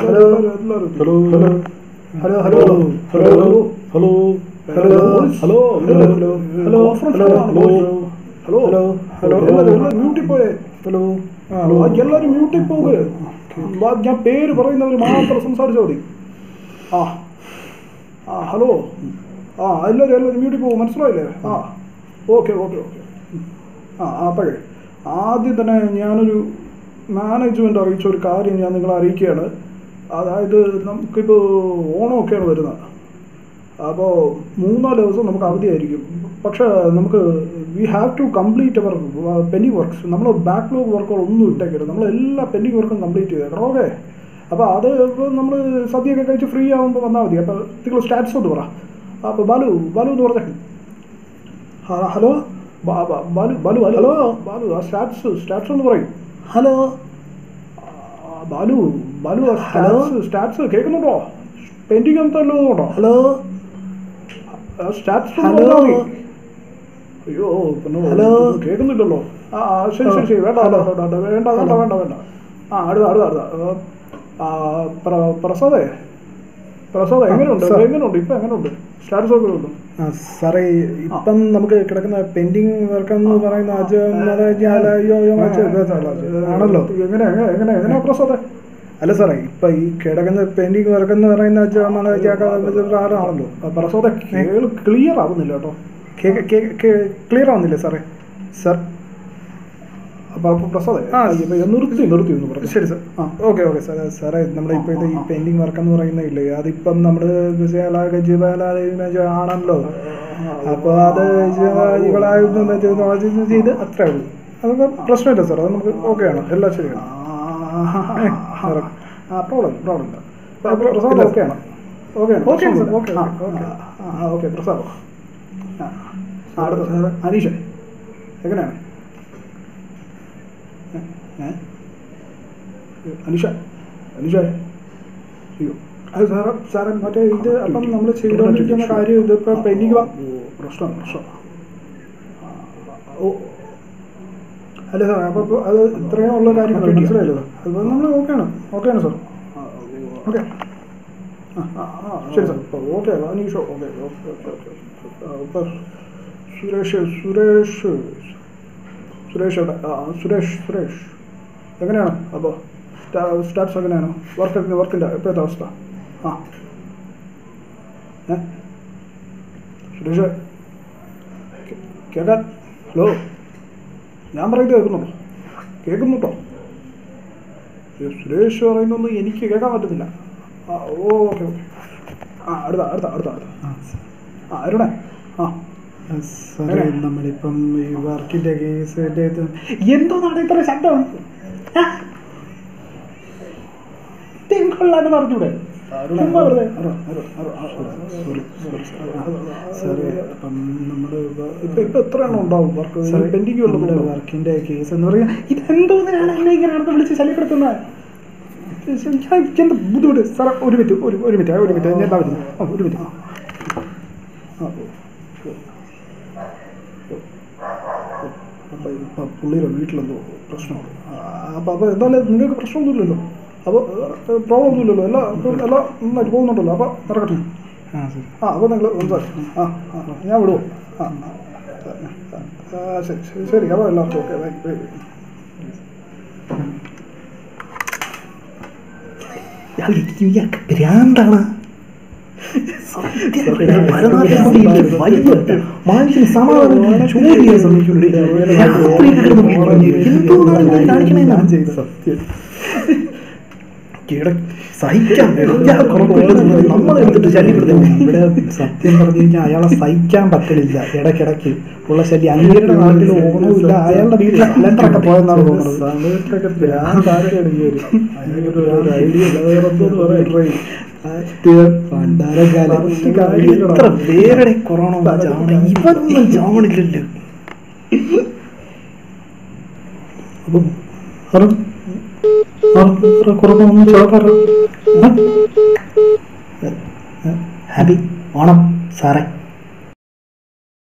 Hello hello hello hello hello hello hello hello hello hello hello hello hello hello എല്ലാവരും മ്യൂട്ടിൽ പോയേ hello എല്ലാവരും മ്യൂട്ടിൽ പോകെ ഞാൻ പേര് പറയുന്നവർ മാത്രം സംസാരിച്ചാൽ മതി ആ ആ ഹലോ ആ എല്ലാവരും എല്ലാവരും മ്യൂട്ടിൽ പോകും മനസ്സിലായില്ലേ ആ ഓക്കെ ഓക്കെ ഓക്കെ ആ അപ്പോഴേ ആദ്യം തന്നെ ഞാനൊരു മാനേജ്മെൻ്റ് അറിയിച്ച ഒരു കാര്യം ഞാൻ നിങ്ങളെ അറിയിക്കുകയാണ് അതായത് നമുക്കിപ്പോൾ ഓണമൊക്കെയാണ് വരുന്നത് അപ്പോൾ മൂന്നാല് ദിവസം നമുക്ക് അവധിയായിരിക്കും പക്ഷേ നമുക്ക് we have to complete our pending works നമ്മൾ ബാക്ക്ലോഗ് വർക്കുകൾ ഒന്നും ഇട്ടേക്കരുത് നമ്മൾ എല്ലാ പെൻഡിങ് വർക്കും കംപ്ലീറ്റ് ചെയ്തേക്കണം ഓക്കെ അപ്പോൾ അത് നമ്മൾ സദ്യയൊക്കെ കഴിച്ച് ഫ്രീ ആകുമ്പോൾ വന്നാൽ മതി അപ്പോൾ നിങ്ങൾ സ്റ്റാറ്റസ് ഒന്ന് പറ അപ്പോൾ ബാലു ബാലു എന്ന് പറഞ്ഞേ ഹ- ഹലോ ബാ- ബാ- ബാലു ബാലു ഹലോ ബാലു ആ സ്റ്റാറ്റ്സ് സ്റ്റാറ്റ്സ് ഒന്ന് പറയും ഹലോ ആ, ബാലു ബാലു ആ സ്റ്റാറ്റ്സ് സ്റ്റാറ്റ്സ് കേൾക്കുന്നുണ്ടോ പെൻഡിങ് എന്തല്ലോ ഉണ്ടോ ഹലോ സ്റ്റാറ്റ്സ് ഹലോ. അയ്യോ പിന്നെ ഹലോ. ഒന്നും കേൾക്കുന്നില്ലല്ലോ ആ ആ, ശരി ശരി ശരി വേണ്ട വേണ്ട വേണ്ട വേണ്ട വേണ്ട വേണ്ട വേണ്ട വേണ്ട ആ അടുത്ത അടുത്ത അടുത്ത ആ, പ്ര- പ്രസാദേ പ്രസാദ് എങ്ങനെയുണ്ട് സാർ. എങ്ങനെയുണ്ട് ഇപ്പം എങ്ങനെയുണ്ട് സ്റ്റാറ്റസ് ഒക്കെ ഉണ്ട് ആ സാറേ ഇപ്പം നമുക്ക് കിടക്കുന്ന പെൻഡിങ് വർക്ക് എന്ന് പറയുന്ന അത് അത് ഞാൻ അയ്യോ, അയ്യോ, അച്ഛാ, ഇത് ആണല്ലോ എങ്ങനെ എങ്ങനെ എങ്ങനെ എങ്ങനെയാ പ്രസാദേ അല്ല സാറേ ഇപ്പൊ ഈ കിടക്കുന്ന പെൻഡിങ് വർക്ക് എന്ന് പറയുന്ന അത് നമ്മള് കേൾക്കാൻ ആളാണല്ലോ പ്രസാദേ കേൾ ക്ലിയർ ആവുന്നില്ല കേട്ടോ ക്ലിയർ ആവുന്നില്ല സാറേ സാർ അപ്പൊ പ്രസാദേ ആ. ഇപ്പൊ നിർത്തി നിർത്തി ഒന്ന് പറഞ്ഞു ശരി സാർ ആ. ഓക്കെ ഓക്കെ സാർ സാറേ നമ്മുടെ ഇപ്പോൾ ഇത് ഈ പെൻഡിങ് വർക്ക് എന്ന് പറയുന്ന ഇല്ലേ അതിപ്പം നമ്മൾ ആണല്ലോ അപ്പോൾ അത് ഇവളായിരുന്നു ചെയ്ത് അത്രേ ഉള്ളൂ അതൊക്കെ പ്രശ്നമില്ല സാർ അത് നമുക്ക് ഓക്കെയാണ് എല്ലാം ശരിയാണ് ആ പ്രോബ്ലം പ്രോബ്ലം ഇല്ല പ്രസാദ് ഇല്ല. ഓക്കെയാണ് ഓക്കെയാണ് ഓക്കെ പ്രശ്നമില്ല. സർ, ഓക്കെ, ആ, ഓക്കെ, ആ, ആ ഓക്കെ പ്രസാദ് ആ ആ, അടുത്ത അനീഷ എങ്ങനെയാണ് ഏ? ഏ? അനീഷ അനീഷ അയ്യോ അത് സാറ് സാറേ മറ്റേ ഇത് അപ്പം നമ്മൾ ചെയ്തുകൊണ്ടിരിക്കുന്ന കാര്യം ഇതിപ്പോൾ പെൻഡിങ് ഓ പ്രശ്നം പ്രശ്നം ഓ അല്ല സാർ അപ്പോൾ അത് ഇത്രയും ഉള്ള കാര്യങ്ങൾ കിട്ടിയോ? മനസ്സിലായല്ലോ അപ്പോൾ നമ്മൾ ഓക്കെയാണ് ഓക്കെയാണ് സാർ ഓക്കെ ആ, ആ, ആ, ശരി സാർ ഇപ്പോൾ okay Anisha okay okay okay okay ആ, ഇപ്പോൾ സുരേഷ് സുരേഷ് സുരേഷ് എവിടെ ആ സുരേഷ് സുരേഷ് എങ്ങനെയാണ് അപ്പോൾ സ്റ്റാറ്റസ് എങ്ങനെയാണ് വർക്ക് വർക്കിൻ്റെ ഇപ്പോഴത്തെ അവസ്ഥ ആ ഏ സുരേഷ് കേ- കേൾക്കാൻ ഹലോ ഞാൻ പറയുന്നത് കേൾക്കുന്നുണ്ടോ കേൾക്കുന്നുണ്ടോ ഏ, സുരേഷ് പറയുന്നൊന്നും എനിക്ക് കേൾക്കാൻ പറ്റുന്നില്ല ആ ഓക്കെ ഓക്കെ ആ അടുത്ത അടുത്ത അടുത്ത അടുത്ത ആ അരുണേ ആ സാറേ നമ്മളിപ്പം ഈ വർക്കിൻ്റെ കേസിൻ്റെ ഇത് എന്തോന്നാണ് ഇത്ര ശബ്ദം തിങ്കളാണ് പറഞ്ഞൂടെ ചുമ്മാ വെറുതെ. സാറേ അപ്പം നമ്മൾ ഇപ്പൊ ഇപ്പൊ എത്ര എണ്ണം ഉണ്ടാവും വർക്ക് പെൻഡിങ് നമ്മുടെ ഉള്ളത് വർക്കിൻ്റെ കേസ് എന്ന് പറയാൻ ഇതെന്തോന്നാണ് എന്നെ ഇങ്ങനെ അടുത്ത് വിളിച്ച് ശല്യപ്പെടുത്തുന്നത് ഞാൻ എന്ത് ബുദ്ധിമുട്ട് സാറേ ഒരു മിനിറ്റ് ഒരു ഒരു മിനിറ്റ് ഒരു മിനിറ്റ് ഞാൻ എന്താ വരുന്നത് ആ ഒരു മിനിറ്റ് ആ ആ, ഓ, ഓ. ഓ. അപ്പം ഇപ്പം പുള്ളിയുടെ വീട്ടിലെന്തോ പ്രശ്നമുണ്ട് അപ്പം അപ്പോൾ എന്തായാലും നിങ്ങൾക്ക് പ്രശ്നമൊന്നുമില്ലല്ലോ അപ്പോൾ പ്രോബ്ലം ഒന്നുമില്ലല്ലോ എല്ലാം ഇപ്പം എല്ലാം നന്നായിട്ട് പോകുന്നുണ്ടല്ലോ അപ്പോൾ നടക്കട്ടെ ആ ശരി ആ അപ്പോൾ നിങ്ങൾ സംസാരിക്കും ആ ആ ഞാൻ വിടുമോ ആ ആ, ആ ശരി ശരി ശരി അപ്പോൾ എല്ലാവർക്കും ഓക്കെ ബൈ ബൈ ബൈ ഭ്രാന്താണ് മനുഷ്യന് സമാധാനം ചോദ്യം ചെയ്യാൻ ശ്രമിക്കുന്നുണ്ട് രാത്രിയൊക്കെ കിടന്ന് പിഴിഞ്ഞ് എന്തോന്നാണ് ഇങ്ങനെ കാണിക്കണേന്നാണ് സത്യം കിട സഹിക്കാൻ വയ്യാതെ കുഴപ്പമില്ലെന്ന് പറഞ്ഞ് നമ്മളെ എടുത്തിട്ട് ശല്യപ്പെടുത്തുന്നു ഇവിടെ സത്യം പറഞ്ഞു കഴിഞ്ഞാൽ അയാളെ സഹിക്കാൻ പറ്റണില്ല ഇടയ്ക്കിടയ്ക്ക് ഉള്ള ശല്യം അങ്ങേരുടെ നാട്ടിൽ ഓണമില്ല അയാളുടെ വീട്ടിൽ സിലിണ്ടറൊക്കെ പോയെന്നാണ് തോന്നുന്നത് സമയത്തൊക്കെ ഭ്രാന്താരെയാണ് ഈ ഒരു അതിനൊരു ഒരു ഐഡിയ ഇല്ല വേറെ എന്തോന്ന് പറയാൻ പണ്ടാരക്കാലം എത്ര പേരുടെ കൊറോണ വന്ന ചാവണ ഇവനൊന്നും ചാവണില്ലല്ലോ അപ്പം ഹലോ കൊറോണ ഒന്നും ചോദിക്കാറോ ഹാപ്പി ഓണം സാറേ